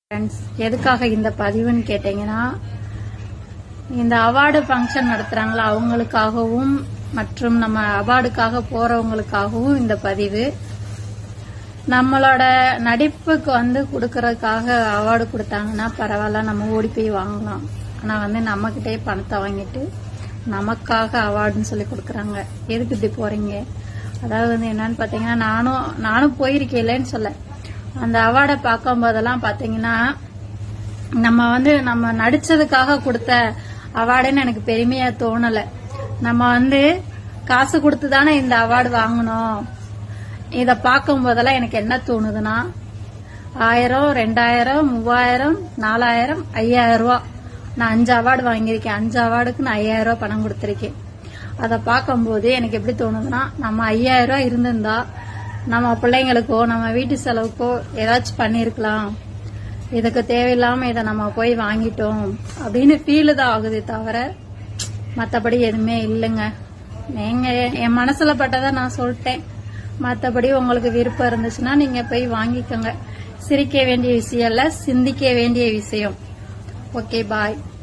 friends எதுக்காக இந்த பதிவுன்னு கேட்டீங்கன்னா இந்த அவார்டு ஃபங்க்ஷன் நடத்துறாங்களா அவங்களுக்காகவும் மற்றும் நம்ம அவார்டுக்காக போறவங்களுக்காகவும் இந்த பதிவு நம்மளோட நடிப்புக்கு வந்து கொடுக்கறதுக்காக அவார்டு கொடுத்தாங்கன்னா பரவாயில்ல நம்ம ஓடி போய் வாங்கலாம் ஆனா வந்து நம்மகிட்டே பணத்தை வாங்கிட்டு நமக்காக அவார்டுன்னு சொல்லி கொடுக்கறாங்க எதுக்கு இப்படி போறீங்க அதாவது வந்து என்னன்னு பாத்தீங்கன்னா நானும் நானும் போயிருக்கேன் இல்லைன்னு சொல்ல அந்த அவார்டை பார்க்கும் போதெல்லாம் பாத்தீங்கன்னா நம்ம வந்து நம்ம நடிச்சதுக்காக கொடுத்த அவார்டுன்னு எனக்கு பெருமையா தோணல நம்ம வந்து காசு கொடுத்து தானே இந்த அவார்டு வாங்கணும் இத பார்க்கும் போதெல்லாம் எனக்கு என்ன தோணுதுன்னா ஆயிரம் ரெண்டாயிரம் மூவாயிரம் நாலாயிரம் ஐயாயிரம் ரூபாய் நான் அஞ்சு அவார்டு வாங்கியிருக்கேன் அஞ்சு அவார்டுக்கு நான் ஐயாயிரம் ரூபாய் பணம் கொடுத்திருக்கேன் அதை பார்க்கும்போது எனக்கு எப்படி தோணுதுன்னா நம்ம ஐயாயிரம் ரூபாய் இருந்திருந்தா நம்ம பிள்ளைங்களுக்கோ நம்ம வீட்டு செலவுக்கோ ஏதாச்சும் பண்ணிருக்கலாம் இதுக்கு தேவையில்லாம இதை நம்ம போய் வாங்கிட்டோம் அப்படின்னு ஃபீல் தான் ஆகுதே தவிர மத்தபடி எதுவுமே இல்லைங்க நீங்க என் மனசுல பட்டதை நான் சொல்லிட்டேன் மத்தபடி உங்களுக்கு விருப்பம் இருந்துச்சுன்னா நீங்க போய் வாங்கிக்கோங்க சிரிக்க வேண்டிய விஷயம் இல்ல சிந்திக்க வேண்டிய விஷயம் ஓகே பாய்